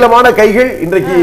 நீளமான கைகள் இன்றைக்கு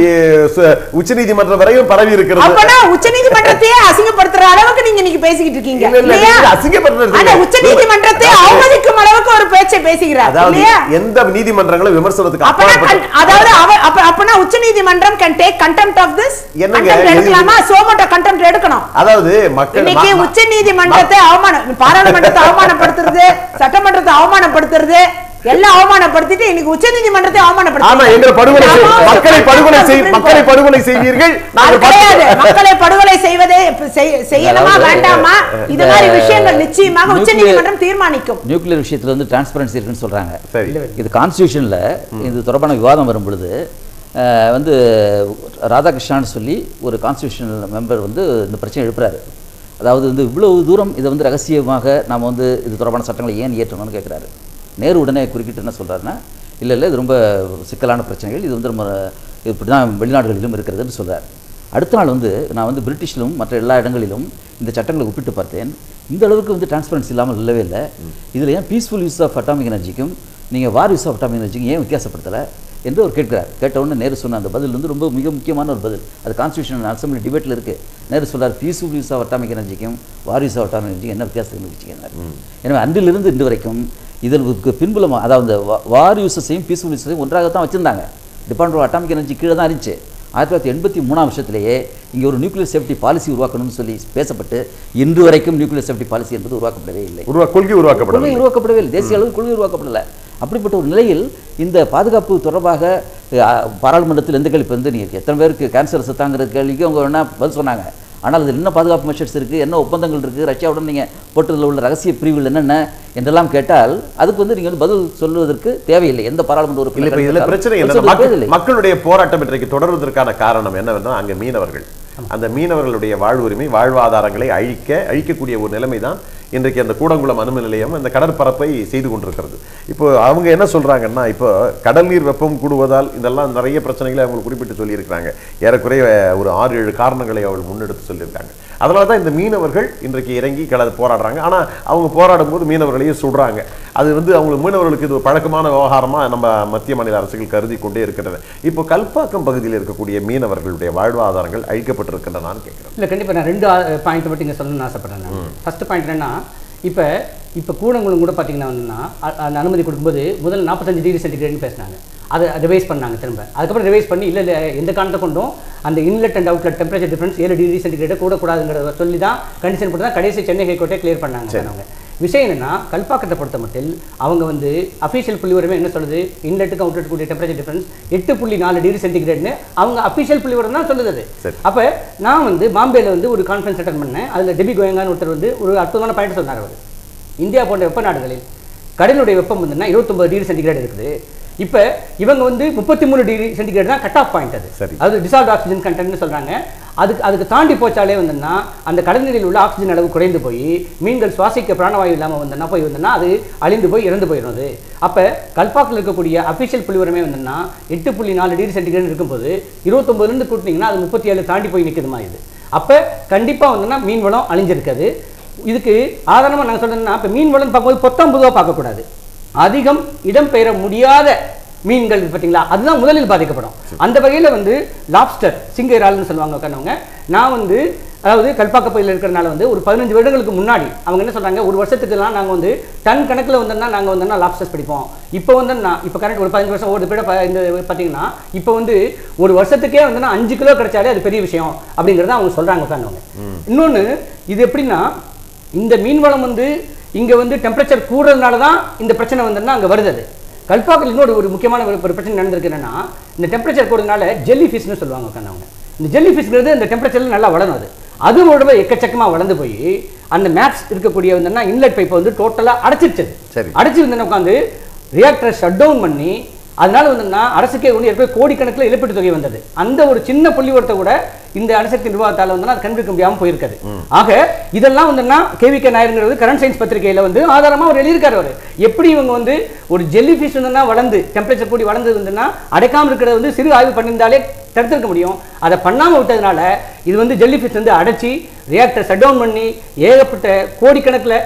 உச்ச நீதிமன்றம் வரையும் பரவி இருக்கிறது அப்பனா உச்சநீதிமன்றத்தையே அசிங்கப்படுத்துற அளவுக்கு நீங்க இன்னைக்கு பேசிக்கிட்டு இருக்கீங்க இல்ல, இல்ல, இல்லையா நீங்க அசிங்கப்படுத்துறது ஆனா இல்ல. உச்சநீதிமன்றத்தை அதாவது- அவமதிக்கும் அளவுக்கு ஒரு பேச்சை பேசுகிறார் அதாவது இல்லையா எந்த நீதிமன்றங்களும் விமர்சனத்துக்கு அப்பனா அப்பாற்பட்டு கண்- அதாவது அவ- அப்ப- அப்பனா உச்சநீதிமன்றம் can take contempt of this என்னங்க, contempt எது- எடுக்கலாமா சோமோட்டோ contempt எடுக்கணும் அதாவது மக்கள் இன்னைக்கு ம- ம- உச்ச நீதிமன்றத்தை அவமானம் பாராளுமன்றத்தை அவமானப்படுத்துறது சட்டமன்றத்தை அவமானப்படுத்துறது எல்லாம் அவமானப்படுத்திட்டு இன்னைக்கு உச்ச நீதிமன்றத்தை ஆமா அவமானப்படுத்துறது எங்களை படுகொலை செய்- ஆமா, மக்களை படுகொலை செய் Supreme மக்களை Court. படுகொலை செய்வீர்கள் அது நாங்கள் கிடையாது பத்து- மக்களை படுகொலை செய்வதே இப்ப செய்- செய்யணுமா அதாவது, வேண்டாமா இது இந்த மாதிரி விஷயங்கள் நிச்சயமாக உச்ச nuclear- நீதிமன்றம் தீர்மானிக்கும் நியூக்ளியர் விஷயத்துல வந்து டிரான்ஸ்பரன்சி இருக்குன்னு சொல்றாங்க சரி இது கான்ஸ்டியூஷன்ல இது தொடர்பான விவாதம் வரும் பொழுது அஹ், வந்து ராதாகிருஷ்ணான்னு சொல்லி ஒரு கான்ஸ்டியூஷனல் மெம்பர் வந்து இந்த பிரச்சனை எழுப்புறாரு அதாவது வந்து இவ்வளவு தூரம் இதை வந்து ரகசியமாக நாம வந்து இது தொடர்பான சட்டங்களை ஏன் இயற்றணும்னு கேட்குறாரு நேரு உடனே குறுக்கிட்டு என்ன சொல்றாருன்னா இல்லை இல்லை இது ரொம்ப சிக்கலான பிரச்சனைகள் இது வந்து ரொம்ப இப்படி தான் வெளிநாடுகளிலும் இருக்கிறதுன்னு சொல்றாரு அடுத்த நாள் வந்து நான் வந்து பிரிட்டிஷ்லும் மற்ற எல்லா இடங்களிலும் இந்த சட்டங்களை ஒப்பிட்டு பார்த்தேன் இந்த அளவுக்கு வந்து டிரான்ஸ்பரன்சி இல்லாமல் இல்லவே இல்லை இதில் ஏன் பீஸ்ஃபுல் யூஸ் ஆஃப் அட்டாமிக் எனர்ஜிக்கும் நீங்கள் வார் யூஸ் ஆஃப் அட்டாமிக் எனர்ஜிக்கும் ஏன் வித்தியாசப்படுத்தலை என்று அவர் கேட்கிறார் கேட்ட உடனே நேரு சொன்ன அந்த பதில் வந்து ரொம்ப மிக முக்கியமான ஒரு பதில் அது கான்ஸ்டியூஷன் அசம்பிளி டிபேட்டில் இருக்குது நேரு சொல்றார் பீஸ்ஃபுல் யூஸ் ஆஃப் அட்டாமிக் எனர்ஜிக்கும் வார் யூஸ் ஆஃப் அட்டாமிக் எனர்ஜிக்கும் என்ன வித்தியாசம் வச்சுக்கிறார் எனவே அன்றிலிருந்து இன்று வரைக்கும் இதற்கு பின்புலமாக அதாவது வார் யூஸஸையும் பீஸ்ஃபுல் யூஸஸையும் ஒன்றாகத்தான் வச்சுருந்தாங்க டிபார்ட்மெண்ட் ஆஃப் அட்டாமிக் எனர்ஜி கீழே தான் இருந்துச்சு ஆயிரத்தி தொள்ளாயிரத்தி எண்பத்தி மூணாம் வருஷத்திலேயே இங்கே ஒரு நியூக்ளியர் சேஃப்டி பாலிசி உருவாக்கணும்னு சொல்லி பேசப்பட்டு இன்று வரைக்கும் நியூக்ளியர் சேஃப்டி பாலிசி என்பது உருவாக்கப்படவே இல்லை உருவா கொள்கை கொள்கை உருவாக்கப்படவில்லை உருவாக்கப்படவே இல்லை தேசிய அளவில் கொள்கை உருவாக்கப்படலை அப்படிப்பட்ட ஒரு நிலையில் இந்த பாதுகாப்பு தொடர்பாக அஹ், பாராளுமன்றத்தில் எந்த கேள்வி இப்ப வந்து நீங்கள் எத்தனை பேருக்கு கேன்சர் செத்தாங்கிற கேள்விக்கு அவங்க என்ன பதில் சொன்னாங்க ஆனால் அதில் என்ன பாதுகாப்பு மெஷர்ஸ் இருக்குது என்ன ஒப்பந்தங்கள் இருக்குது ரஷ்யாவுடன் நீங்கள் போட்டதில் உள்ள ரகசிய பிரிவுகள் என்னென்ன என்றெல்லாம் கேட்டால் அதுக்கு வந்து நீங்கள் வந்து பதில் சொல்வதற்கு தேவையில்லை எந்த பாராளுமன்ற இல்ல இப்ப இதுல உறுப்பினர் பிரச்சனை பதில் என்ன சொல்வதற்கு மக்கள் தேவையில்லை. மக்களுடைய போராட்டம் இன்றைக்கு தொடர்வதற்கான காரணம் என்னவென்றால் அங்க மீனவர்கள் அந்த மீனவர்களுடைய வாழ்வுரிமை வாழ்வாதாரங்களை அழிக்க அழிக்கக்கூடிய ஒரு நிலைமை தான் இன்றைக்கு அந்த கூடங்குளம் அணுமின் நிலையம் அந்த கடற்பரப்பை செய்து கொண்டிருக்கிறது இப்போ அவங்க என்ன சொல்றாங்கன்னா இப்போ கடல் நீர் வெப்பம் கூடுவதால் இதெல்லாம் நிறைய பிரச்சனைகளை அவங்க குறிப்பிட்டு சொல்லியிருக்கிறாங்க ஏறக்குறைய ஒரு ஆறு ஏழு காரணங்களை அவர்கள் முன்னெடுத்து சொல்லியிருக்காங்க அதனால தான் இந்த மீனவர்கள் இன்றைக்கு இறங்கி கல போராடுறாங்க ஆனா அவங்க போராடும் போது மீனவர்களையும் சுடுறாங்க அது வந்து அவங்களுக்கு மீனவர்களுக்கு இது ஒரு பழக்கமான விவகாரமா நம்ம மத்திய மாநில அரசுகள் கருதி கொண்டே இருக்கிறது இப்போ கல்பாக்கம் பகுதியில் இருக்கக்கூடிய மீனவர்களுடைய வாழ்வாதாரங்கள் அழிக்கப்பட்டிருக்கின்றனான்னு கேட்கிறேன் இல்லை கண்டிப்பாக நான் ரெண்டு பாயிண்ட் மட்டும் இங்கே சொல்லணும்னு ஆசைப்படுறேன் நான் ஃபர்ஸ்ட் பாயிண்ட் என்னன்னா இப்போ இப்போ கூடங்குளம் கூட பார்த்தீங்கன்னா வந்துன்னா அ- அந்த அனுமதி கொடுக்கும்போது முதல்ல நாற்பத்தஞ்சு டிகிரி சென்டிகிரேட்னு பேசினாங்க அதை ரிவைஸ் பண்ணாங்க திரும்ப அதுக்கப்புறம் ரிவைஸ் பண்ணி இல்லை இல்லை எந்த காரணத்தை கொண்டும் அந்த inlet and outlet temperature difference ஏழு டிகிரி சென்டிகிரேட் கூடக்கூடாதுங்கிறத சொல்லி தான் கண்டிஷன் போட்டு தான் கடைசி சென்னை ஹைகோர்ட்டே கிளியர் பண்ணாங்க அவங்க விஷயம் என்னன்னா கல்பாக்கத்தை பொறுத்த மட்டில் அவங்க வந்து அஃபீஷியல் புள்ளி விவரமே என்ன சொல்லுது இன்லெட்டுக்கு அவுட்லெட் கூடிய டெம்பரேச்சர் டிஃபரன்ஸ் எட்டு புள்ளி நாலு டிகிரி சென்டிகிரேட்னு அவங்க அஃபீஷியல் புள்ளி விவரம் தான் சொல்லுது அது சரி. அப்போ நான் வந்து பாம்பேல வந்து ஒரு கான்ஃபரன்ஸ் அட்டன் பண்ணேன் அதில் டெபி கோயங்கான்னு ஒருத்தர் வந்து ஒரு அற்புதமான பாயிண்ட் சொன்னார் அவர் இந்தியா போன்ற வெப்ப நாடுகளில் கடலுடைய வெப்பம் வந்துன்னா இருபத்தொம்பது டிகிரி சென்டிகிரேட் இருக்குது இப்போ இவங்க வந்து முப்பத்தி மூணு டிகிரி சென்டிகிரேட் தான் கட் ஆஃப் பாயிண்ட் அது சரி. அது டிசால்வ் ஆக்சிஜன் கண்டென்ட்னு சொல்றாங்க அதுக்கு அதுக்கு தாண்டி போச்சாலே வந்துன்னா அந்த கடல் நீரில் உள்ள ஆக்சிஜன் அளவு குறைந்து போய் மீன்கள் சுவாசிக்க பிராணவாயு இல்லாமல் வந்தனா போய் வந்தனா அது அழிந்து போய் இறந்து போயிடும் அது அப்போ கல்பாக்கில் இருக்கக்கூடிய அஃபிஷியல் புள்ளிவரமே வந்தனா எட்டு புள்ளி நாலு டிகிரி சென்டிகிரேட் இருக்கும்போது இருபத்தொம்பதுலேருந்து கூட்டினீங்கன்னா அது முப்பத்தி ஏழு தாண்டி போய் நிற்குதுமா இது அப்போ கண்டிப்பாக வந்துன்னா மீன் வளம் அழிஞ்சிருக்காது இதுக்கு ஆதாரமாக நாங்கள் சொல்றேன்னா இப்போ மீன் வளம் பார்க்கும்போது பொத்தாம் பொதுவாக பார்க்கக்கூடாது அதிகம் இடம்பெயர முடியாத மீன்கள் இருக்கு பார்த்தீங்களா அதுதான் முதலில் பாதிக்கப்படும் அந்த வகையில் வந்து லாப்ஸ்டர் சிங்க இறால்னு சொல்லுவாங்க உட்காந்தவங்க நான் வந்து அதாவது கல்பாக்க பகுதியில் இருக்கிறனால வந்து ஒரு பதினஞ்சு வருடங்களுக்கு முன்னாடி அவங்க என்ன சொல்றாங்க ஒரு வருஷத்துக்குலாம் நாங்கள் வந்து டன் கணக்கில் வந்தோம்னா நாங்கள் வந்தோம்னா லாப்ஸ்டர்ஸ் பிடிப்போம் இப்போ வந்து நான் இப்போ கரெக்ட் ஒரு பதினஞ்சு வருஷம் ஒரு பிட இந்த பார்த்தீங்கன்னா இப்போ வந்து ஒரு வருஷத்துக்கே வந்து அஞ்சு கிலோ கிடைச்சாலே அது பெரிய விஷயம் அப்படிங்கிறத அவங்க சொல்றாங்க உட்காந்தவங்க இன்னொன்று இது எப்படின்னா இந்த மீன் வளம் வந்து இங்க வந்து டெம்பரேச்சர் கூடுறதுனால தான் இந்த பிரச்சனை வந்ததுன்னா அங்க வருது அது கல்பாக்கில் இன்னொரு ஒரு முக்கியமான ஒரு ஒரு பிரச்சனை நடந்திருக்கு என்னன்னா இந்த டெம்பரேச்சர் கூடுறதுனால ஜெல்லி ஃபிஷ்னு சொல்லுவாங்க உட்காந்தவங்க இந்த ஜெல்லி ஃபிஷ்ங்கிறது இந்த டெம்பரேச்சர்ல நல்லா வளரும் அது அது ஒரு எக்கச்சக்கமா வளர்ந்து போய் அந்த மேப்ஸ் இருக்கக்கூடிய வந்துன்னா இன்லெட் பைப்பை வந்து டோட்டலா அடைச்சிருச்சு அது. சரி. அடைச்சிருந்தேன்னு உட்காந்து ரியாக்டரை ஷட் டவுன் பண்ணி அதனால வந்துன்னா அரசுக்கே வந்து ஏற்கனவே கோடிக்கணக்கில் இழப்பீட்டு தொகை வந்தது அந்த ஒரு சின்ன புள்ளிவரத்தை கூட இந்த அணுசக்தி நிர்வாகத்தால் வந்து அது கண்டுபிடிக்க முடியாமல் போயிருக்காது ஆக இதெல்லாம் வந்துன்னா கேவிகே நாயருங்கிறது கரண்ட் சயின்ஸ் பத்திரிகையில வந்து ஆதாரமா அவர் எழுதியிருக்காரு அவர் எப்படி இவங்க வந்து ஒரு ஜெல்லி ஃபிஷ் வந்துன்னா வளர்ந்து டெம்பரேச்சர் கூடி வளர்ந்து வந்துன்னா அடைக்காம இருக்கிறத வந்து சிறு ஆய்வு பண்ணியிருந்தாலே தடுத்திருக்க முடியும் அதை பண்ணாம விட்டதுனால இது வந்து ஜெல்லி ஃபிஷ் வந்து அடைச்சி ரியாக்டர் ஷட் டவுன் பண்ணி ஏகப்பட்ட கோடிக்கணக்கில்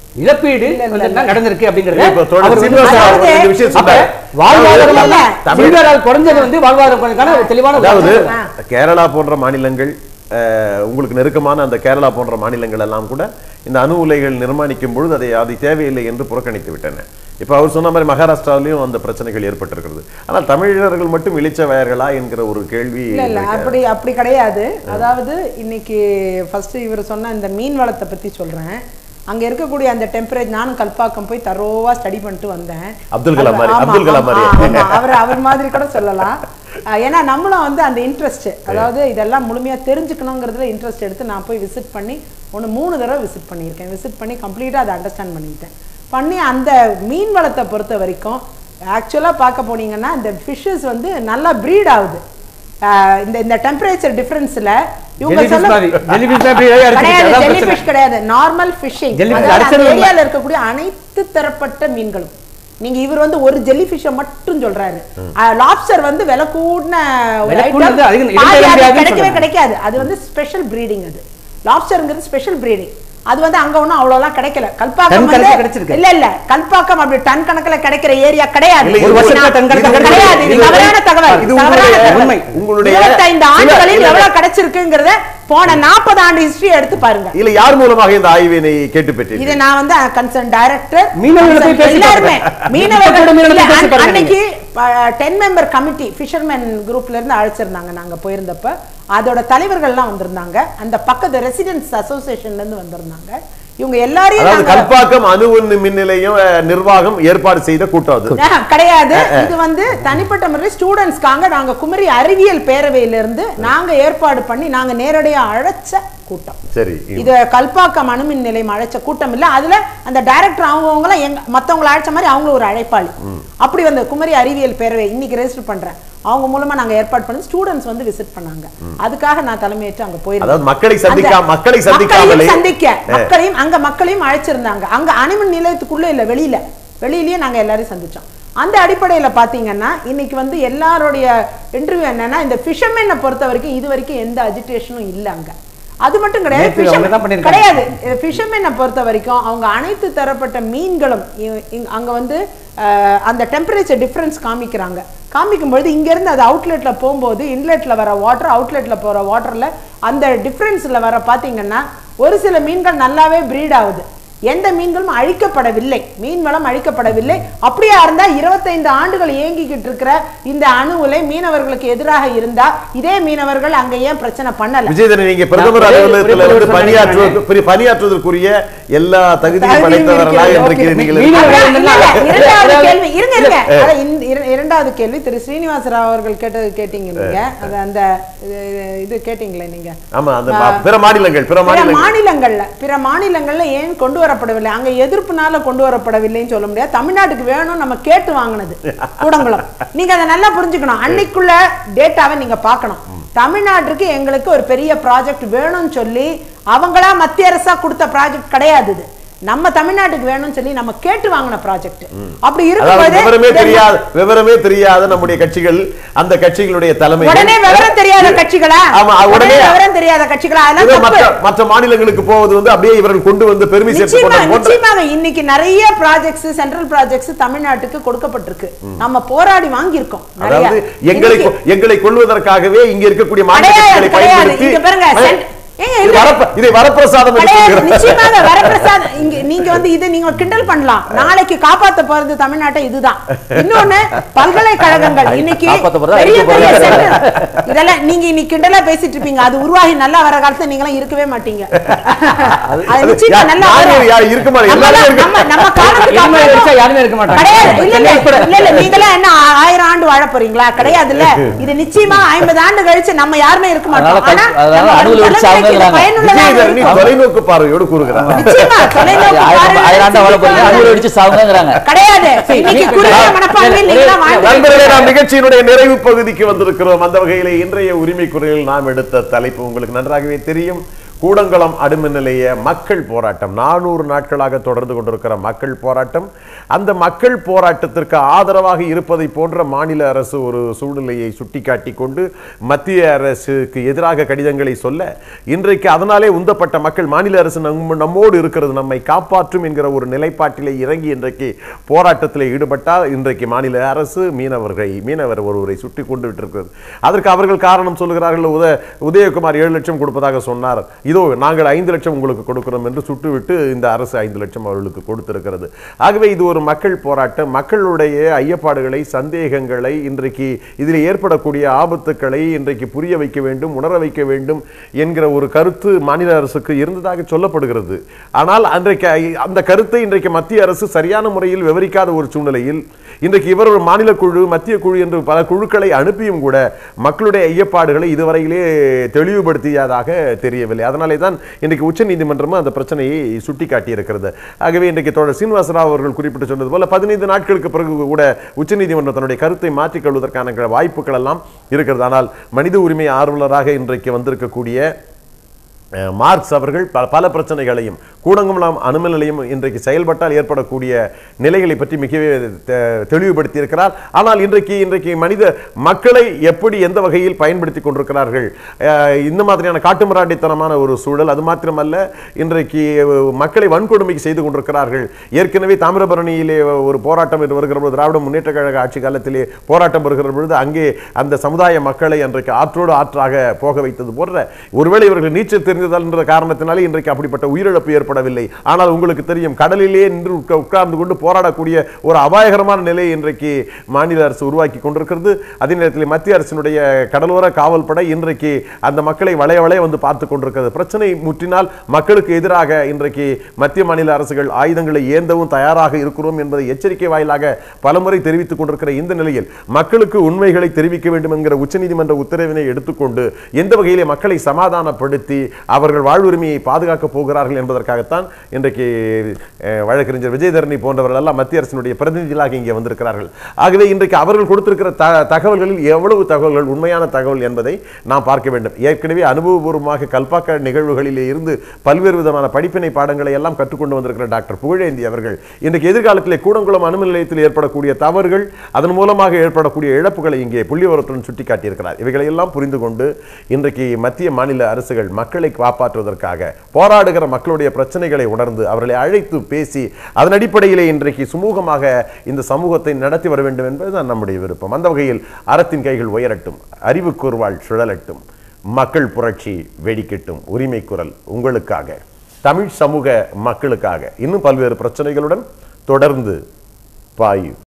இழப்பீடு வந்து நடந்திருக்கு அப்படிங்கறது இப்ப தொடர் அவர் வந்து சீனிவாசன் அவர் அவர் ரெண்டு விஷயம் அப்ப சொன்னாரு. வாழ்வாதாரம் இல்ல, இல்ல. தமிழ் சிங்கரால் குறைஞ்சது வந்து வாழ்வாதாரம் குறைஞ்சதுக்கான ஒரு தெளிவான அதாவது உதாரணம். கேரளா போன்ற மாநிலங்கள் அஹ், உங்களுக்கு நெருக்கமான அந்த கேரளா போன்ற மாநிலங்கள் எல்லாம் கூட இந்த அணு உலைகள் நிர்மாணிக்கும் பொழுது அதை அது தேவையில்லை என்று புறக்கணித்து விட்டன இப்ப அவர் சொன்ன மாதிரி மகாராஷ்டிராவிலையும் அந்த பிரச்சனைகள் ஏற்பட்டிருக்கிறது ஆனால் தமிழர்கள் மட்டும் இளிச்சவாயர்களா என்கிற ஒரு கேள்வி இல்ல இல்ல இருக்கு. அப்படி அப்படி கிடையாது அதாவது இன்னைக்கு ஃபர்ஸ்ட் இவர் சொன்ன இந்த மீன் வளத்தை பத்தி சொல்றேன் அங்க இருக்கக்கூடிய அந்த டெம்பரேச்சர் நானும் கல்பாக்கம் போய் தரோவா ஸ்டடி பண்ணிட்டு வந்தேன் அப்துல் கலாம் மாதிரி, ஆமா, அப்துல் கலாம் ஆமா, மாதிரி. ஆமா, அவர் அவர் மாதிரி கூட சொல்லலாம் அஹ் ஏன்னா நம்மளும் வந்து அந்த இன்ட்ரெஸ்ட் அதாவது இதெல்லாம் முழுமையா தெரிஞ்சுக்கணுங்கிறதுல இன்ட்ரெஸ்ட் எடுத்து நான் போய் விசிட் பண்ணி ஒன்று மூணு தடவை விசிட் பண்ணியிருக்கேன் விசிட் பண்ணி கம்ப்ளீட்டாக அதை அண்டர்ஸ்டாண்ட் பண்ணிக்கிட்டேன் பண்ணி அந்த மீன் வளத்தை பொறுத்த வரைக்கும் ஆக்சுவலாக பார்க்க போனீங்கன்னா இந்த ஃபிஷ்ஷஸ் வந்து நல்லா ப்ரீட் ஆகுது அஹ் இந்த இந்த டெம்பரேச்சர் டிஃபரன்ஸ்ல இவங்க Jellyfish சொல்ல மாதிரி. Jellyfish மாதிரி ஏறி அடிச்சுக்கிட்டு, கிடையாது அதான் ஜெல்லி பிரச்சனை. கிடையாது நார்மல் ஃபிஷிங் Jellyfish அதாவது அந்த அடிச்சது உண்மை. ஏரியால இருக்கக்கூடிய அனைத்து தரப்பட்ட மீன்களும் நீங்க இவர் வந்து ஒரு ஜெல்லி ஃபிஷ்ஷை மட்டும் சொல்றாரு லாப்ஸ்டர் வந்து விலை கூடின ஒரு விலை item. கூடினது அதிகம் பாதி இரண்டே அது ரெண்டு கிடைக்கவே சொல்றாங்க. கிடைக்காது அது வந்து ஸ்பெஷல் ப்ரீடிங் அது லாப்ஸ்டர்ங்கிறது ஸ்பெஷல் ப்ரீடிங் அது வந்து அங்க ஒண்ணும் அவ்வளவுலாம் கிடைக்கல கல்பாக்கம் டன் வந்து கணக்குல கிடைச்சிருக்கு. இல்ல இல்ல கல்பாக்கம் அப்படி டன் கணக்குல கிடைக்கிற ஏரியா கிடையாது இல்லை, ஒரு வருஷத்துல நான்- டன் கணக்குல கிடையாது இது இது தவறான தகவல் இது தவறான உங்களுடைய தகவல். உண்மை. உங்களுடைய இருபத்தைந்து சில- ஆண்டுகளில் இல்ல, எவ்வளவு கிடைச்சிருக்குங்கிறத போன நாற்பது ஆண்டு ஹிஸ்டரி எடுத்து பாருங்க இல்ல யார் மூலமாக இந்த ஆய்வினை கேட்டு இது பெற்றீர்கள் நான் வந்து கன்சர்ன் டைரக்டர் மீனவர்களை போய் பேசி எல்லாருமே பாருங்க. மீனவர்கள் இப்ப கூட மீனவர்களை இல்ல, பேசி அன்- பாருங்க அன்னைக்கு டென் மெம்பர் கமிட்டி ஃபிஷர்மேன் குரூப்ல இருந்து அழைச்சிருந்தாங்க நாங்க போயிருந்தப்ப அதோட தலைவர்கள்லாம் வந்திருந்தாங்க அந்த பக்கத்து ரெசிடென்ட்ஸ் அசோசியேஷன்ல இருந்து வந்திருந்தாங்க இவங்க எல்லாரையும் அதாவது நாங்க- கல்பாக்கம் அணு மின் நிலையம் அஹ், நிர்வாகம் ஏற்பாடு செய்த கூட்டம் அது ஆஹ், கிடையாது இது வந்து தனிப்பட்ட முறையில் ஸ்டூடெண்ட்ஸ்க்காக நாங்க குமரி அறிவியல் பேரவையில இருந்து நாங்க ஏற்பாடு பண்ணி நாங்க நேரடியா அழைச்ச கூட்டம் சரி இது கல்பாக்கம் அணுமின் நிலையம் அழைச்ச கூட்டம் இல்ல அதுல அந்த டைரக்டர் அவங்கவுங்களாம் எங்க மத்தவங்களை அழைச்ச மாதிரி அவங்களும் ஒரு அழைப்பாளி அப்படி வந்து குமரி அறிவியல் பேரவை இன்னைக்கு ரெஜிஸ்டர் பண்றேன் அவங்க மூலமா நாங்க ஏற்பாடு பண்ணி ஸ்டூடெண்ட்ஸ் வந்து விசிட் பண்ணாங்க அதுக்காக நான் தலைமையேற்று அங்க போயிருந்தேன் அதாவது மக்களை சந்திக்கா- அந்த மக்களை சந்திக்காமலே- மக்களையும் சந்திக்க மக்களையும் அங்க மக்களையும் அழைச்சிருந்தாங்க அங்க அணுமின் நிலையத்துக்குள்ள இல்ல வெளியில வெளியிலயே நாங்க எல்லாரையும் சந்திச்சோம் அந்த அடிப்படையில பாத்தீங்கன்னா இன்னைக்கு வந்து எல்லாருடைய இன்டர்வியூ என்னன்னா இந்த ஃபிஷர்மேனை பொறுத்த வரைக்கும் இது வரைக்கும் எந்த அஜிடேஷனும் இல்ல அங்க அது மட்டும் கிடையாது நேத்து அவங்க fishermen- தான் பண்ணிருக்காங்க. கிடையாது ஃபிஷர்மேனை பொறுத்த வரைக்கும் அவங்க அனைத்து தரப்பட்ட மீன்களும் இ- இங்க- அங்க வந்து அஹ், அந்த டெம்பரேச்சர் டிஃபரன்ஸ் காமிக்கிறாங்க காமிக்கும் பொழுது இங்க இருந்து அது அவுட்லெட்ல போகும்போது இன்லெட்ல வர வாட்டர் அவுட்லெட்ல போற வாட்டர்ல அந்த டிஃபரன்ஸ்ல வர பாத்தீங்கன்னா ஒரு சில மீன்கள் நல்லாவே பிரீட் ஆகுது எந்த மீன்களும் அழிக்கப்படவில்லை மீன் வளம் அழிக்கப்படவில்லை அப்படியா இருந்தா இருபத்தைந்து ஆண்டுகள் இயங்கிக்கிட்டு இருக்கிற இந்த அணு உலை மீனவர்களுக்கு எதிராக இருந்தா இதே மீனவர்கள் அங்க ஏன் பிரச்சனை பண்ணல விஜயதரன் நீங்க பிரதமர் நான் ஒரே- அலுவலகத்தில் ஒரே வந்து ஒரு பணியாற்றுவது பரி- பணியாற்றுவதற்குரிய எல்லா தகுதியும் தகுதியும் படைத்தவர்களா இருக்கிறது. இன்றைக்கு ஓகே. நீங்கள் மீனவர்கள் இருக்கிறீர்கள். இல்ல, இல்ல, இரண்டாவது அதாவது- கேள்வி இருங்க இருங்க அதான் இந்த இர- இரண்டாவது கேள்வி திரு ஸ்ரீனிவாச ராவ் அவர்கள் கேட்டது கேட்டீங்க நீங்க அது அந்த இது- இது கேட்டீங்களே நீங்க ஆமா அந்த ப- பிற மாநிலங்கள் பிற பிற மாநிலங்கள் மாநிலங்கள்ல பிற மாநிலங்கள்ல ஏன் கொண்டு வரப்படவில்லை அங்க எதிர்ப்புனால கொண்டு வரப்படவில்லைன்னு சொல்ல முடியாது தமிழ்நாட்டுக்கு வேணும் நம்ம கேட்டு வாங்கினது கூடங்குளம் நீங்க அதை நல்லா புரிஞ்சுக்கணும் அன்னைக்குள்ள டேட்டாவை நீங்க பார்க்கணும் தமிழ்நாட்டுக்கு எங்களுக்கு ஒரு பெரிய ப்ராஜெக்ட் வேணும்னு சொல்லி அவங்களா மத்திய அரசா கொடுத்த ப்ராஜெக்ட் கிடையாது இது நம்ம தமிழ்நாட்டுக்கு வேணும்னு சொல்லி நம்ம கேட்டு வாங்கின ப்ராஜெக்ட் அப்படி அதாவது விவரமே இருக்கும்போது தெரியாத விவரமே தெரியாத நம்முடைய கட்சிகள் அந்த கட்சிகளுடைய தலைமை உடனே விவரம் தெரியாத கட்சிகளா ஆமா உடனே உடனே விவரம் தெரியாத கட்சிகளா ஏதோ அதெல்லாம் மற்ற தப்பு மற்ற மாநிலங்களுக்கு போவது வந்து அப்படியே இவர்கள் கொண்டு வந்து பெருமை சேர்த்து நிச்சயமா கொண்ட போன்ற நிச்சயமாக இன்னைக்கு நிறைய ப்ராஜெக்ட்ஸ் சென்ட்ரல் ப்ராஜெக்ட்ஸ் தமிழ்நாட்டுக்கு கொடுக்கப்பட்டிருக்கு நம்ம போராடி வாங்கியிருக்கோம் நிறைய அதாவது எங்களை இன்னைக்கு- கொ- எங்களை கொள்வதற்காக இங்க இருக்கக்கூடிய மாநில கிடையாது, கட்சிகளை கிடையாது. பயன்படுத்தி இங்க பாருங்க, சென்ட்- ஏங்க, இது இல்ல. வரப்ப- இதை வரப்பிரசாதம் என்று கிடையாது, சொல்கிறார். நிச்சயமாக வரப்பிரசாத் இங்க நீங்க வந்து இதை நீங்க கிண்டல் பண்ணலாம் நாளைக்கு காப்பாத்த போறது தமிழ்நாட்டை இதுதான் இன்னொன்னு பல்கலைக்கழகங்கள் இன்னைக்கு காப்பாத்த போறதா, பெரிய அழிக்க பெரிய போறதா? center. இதெல்லாம் நீங்க இன்னைக்கு கிண்டலா பேசிட்டு இருப்பீங்க அது உருவாகி நல்லா வர காலத்துல நீங்க எல்லாம் இருக்கவே மாட்டீங்க அது அது நிச்சயமா யா- நல்லா யாரு வரும். யாரு இருக்க மாட்டாங்க. நம்ம எல்லாரும் நம்ம நம்ம காலத்துக்கு இனிமே அப்புறம் வச்சா யாருமே இருக்க மாட்டாங்க. கிடையாது. இல்ல, இல்ல, சென்னை கூட. இல்ல, இல்ல, நீங்களாம் என்ன ஆயிரம் ஆண்டு வாழ போறீங்களா கிடையாதுல்ல இது நிச்சயமா ஐம்பது ஆண்டு கழிச்சு நம்ம யாருமே இருக்க மாட்டோம் அதனால கல்- ஆனா அதனால நம்ம அணுகுல வச்சு தலைமுறைக்கு இது அவங்கங்கிறாங்க. பயனுள்ளதாக விஜயதரணி இருக்கும். தொலைநோக்கு பார்வையோடு கூறுகிறார் நிச்சயமா தொலைநோக்கு ஆயிரம் பார்வை ஆயிரம் ஆண்டா வாழ போறீங்க சிந்திப்பாங்க. அணுகுல வெடிச்சு சாவுங்கிறாங்க கிடையாது இன்னைக்கு குறுகிய மனப்பான்மையில் நீங்களாம் நண்பர்களே வாழ்ந்து நாம் நிகழ்ச்சியினுடைய நிறைவு பகுதிக்கு வந்திருக்கிறோம் அந்த வகையிலே இன்றைய உரிமை குரலில் நாம் எடுத்த தலைப்பு உங்களுக்கு நன்றாகவே தெரியும் கூடங்குளம் அடுமின் நிலைய மக்கள் போராட்டம் நானூறு நாட்களாக தொடர்ந்து கொண்டிருக்கிற மக்கள் போராட்டம் அந்த மக்கள் போராட்டத்திற்கு ஆதரவாக இருப்பதை போன்ற மாநில அரசு ஒரு சூழ்நிலையை சுட்டிக்காட்டி கொண்டு மத்திய அரசுக்கு எதிராக கடிதங்களை சொல்ல இன்றைக்கு அதனாலே உந்தப்பட்ட மக்கள் மாநில அரசு நம் நம்மோடு இருக்கிறது நம்மை காப்பாற்றும் என்கிற ஒரு நிலைப்பாட்டிலே இறங்கி இன்றைக்கு போராட்டத்தில் ஈடுபட்டால் இன்றைக்கு மாநில அரசு மீனவர்களை மீனவர் ஒருவரை சுட்டி கொண்டு விட்டிருக்கிறது அதற்கு அவர்கள் காரணம் சொல்லுகிறார்கள் உத உதயகுமார் ஏழு லட்சம் கொடுப்பதாக சொன்னார் இதோ நாங்கள் ஐந்து லட்சம் உங்களுக்கு கொடுக்கிறோம் என்று சுட்டுவிட்டு இந்த அரசு ஐந்து லட்சம் அவர்களுக்கு கொடுத்திருக்கிறது ஆகவே இது ஒரு மக்கள் போராட்டம் மக்களுடைய ஐயப்பாடுகளை சந்தேகங்களை இன்றைக்கு இதில் ஏற்படக்கூடிய ஆபத்துக்களை இன்றைக்கு புரிய வைக்க வேண்டும் உணர வைக்க வேண்டும் என்கிற ஒரு கருத்து மாநில அரசுக்கு இருந்ததாக சொல்லப்படுகிறது ஆனால் அன்றைக்கு அந்த கருத்தை இன்றைக்கு மத்திய அரசு சரியான முறையில் விவரிக்காத ஒரு சூழ்நிலையில் இன்றைக்கு இவர் ஒரு மாநில குழு மத்திய குழு என்று பல குழுக்களை அனுப்பியும் கூட மக்களுடைய ஐயப்பாடுகளை இதுவரையிலே தெளிவுபடுத்தியதாக தெரியவில்லை அதனாலே தான் இன்றைக்கு உச்ச நீதிமன்றமும் அந்த பிரச்சனையை சுட்டிக்காட்டி இருக்கிறது ஆகவே இன்றைக்கு தோழர் சீனிவாசராவ் அவர்கள் குறிப்பிட்டு சொன்னது போல பதினைந்து நாட்களுக்கு பிறகு கூட உச்சநீதிமன்றம் தன்னுடைய கருத்தை மாற்றிக் கொள்வதற்கான வாய்ப்புகள் எல்லாம் இருக்கிறது ஆனால் மனித உரிமை ஆர்வலராக இன்றைக்கு வந்திருக்கக்கூடிய அஹ், மார்க்ஸ் அவர்கள் பல பல பிரச்சனைகளையும் கூடங்குளம் அணுமின் நிலையம் இன்றைக்கு செயல்பட்டால் ஏற்படக்கூடிய நிலைகளை பற்றி மிகவே தெ- தெளிவுபடுத்தி இருக்கிறார் ஆனால் இன்றைக்கு இன்றைக்கு மனித மக்களை எப்படி எந்த வகையில் பயன்படுத்தி கொண்டிருக்கிறார்கள் அஹ், இந்த மாதிரியான காட்டுமிராண்டித்தனமான ஒரு சூழல் அது மாத்திரமல்ல இன்றைக்கு அஹ், மக்களை வன்கொடுமைக்கு செய்து கொண்டிருக்கிறார்கள் ஏற்கனவே தாமிரபரணியிலே ஒரு போராட்டம் என்று வருகிற பொழுது திராவிட முன்னேற்ற கழக ஆட்சி காலத்திலே போராட்டம் வருகிற பொழுது அங்கே அந்த சமுதாய மக்களை அன்றைக்கு ஆற்றோடு ஆற்றாக போக வைத்தது போன்ற ஒருவேளை இவர்கள் நீச்சல் தெரிந்ததால் என்ற காரணத்தினாலே இன்றைக்கு அப்படிப்பட்ட உயிரிழப்பு ஏற்படவில்லை ஆனால் உங்களுக்கு தெரியும் கடலிலே நின்று உட்கா- உட்கார்ந்து கொண்டு போராடக்கூடிய ஒரு அபாயகரமான நிலையை இன்றைக்கு மாநில அரசு உருவாக்கி கொண்டிருக்கிறது அதே நேரத்தில் மத்திய அரசினுடைய கடலோர காவல்படை இன்றைக்கு அந்த மக்களை வளைய வளைய வந்து பார்த்து கொண்டிருக்கிறது பிரச்சனை முற்றினால் மக்களுக்கு எதிராக இன்றைக்கு மத்திய மாநில அரசுகள் ஆயுதங்களை ஏந்தவும் தயாராக இருக்கிறோம் என்பதை எச்சரிக்கை வாயிலாக பலமுறை தெரிவித்துக் கொண்டிருக்கிற இந்த நிலையில் மக்களுக்கு உண்மைகளை தெரிவிக்க வேண்டும் என்கிற உச்சநீதிமன்ற உத்தரவினை எடுத்துக்கொண்டு எந்த வகையிலே மக்களை சமாதானப்படுத்தி அவர்கள் வாழ்வுரிமையை பாதுகாக்க போகிறார்கள் என்பதற்காகத்தான் இன்றைக்கு அஹ், வழக்கறிஞர் விஜயதரணி போன்றவர்கள் எல்லாம் மத்திய அரசினுடைய பிரதிநிதிகளாக இங்கே வந்திருக்கிறார்கள் ஆகவே இன்றைக்கு அவர்கள் கொடுத்திருக்கிற த தகவல்களில் எவ்வளவு தகவல்கள் உண்மையான தகவல் என்பதை நாம் பார்க்க வேண்டும் ஏற்கனவே அனுபவபூர்வமாக கல்பாக்க நிகழ்வுகளிலே இருந்து பல்வேறு விதமான படிப்பினை பாடங்களை எல்லாம் கற்றுக்கொண்டு வந்திருக்கிற டாக்டர் புகழேந்தி அவர்கள் இன்றைக்கு எதிர்காலத்திலே கூடங்குளம் அணுமின் நிலையத்தில் ஏற்படக்கூடிய தவறுகள் அதன் மூலமாக ஏற்படக்கூடிய இழப்புகளை இங்கே புள்ளிவரத்துடன் சுட்டிக்காட்டியிருக்கிறார் இவைகளை எல்லாம் புரிந்து கொண்டு இன்றைக்கு மத்திய மாநில அரசுகள் மக்களை காப்பாற்றுவதற்காக போராடுகிற மக்களுடைய பிரச்சனைகளை உணர்ந்து அவர்களை அழைத்து பேசி அதன் அடிப்படையிலே இன்றைக்கு சுமூகமாக இந்த சமூகத்தை நடத்தி வர வேண்டும் என்பதுதான் நம்முடைய விருப்பம் அந்த வகையில் அறத்தின் கைகள் உயரட்டும் அறிவு கூர்வாள் சுழலட்டும் மக்கள் புரட்சி வெடிக்கட்டும் உரிமை குரல் உங்களுக்காக தமிழ் சமூக மக்களுக்காக இன்னும் பல்வேறு பிரச்சனைகளுடன் தொடர்ந்து பாயும்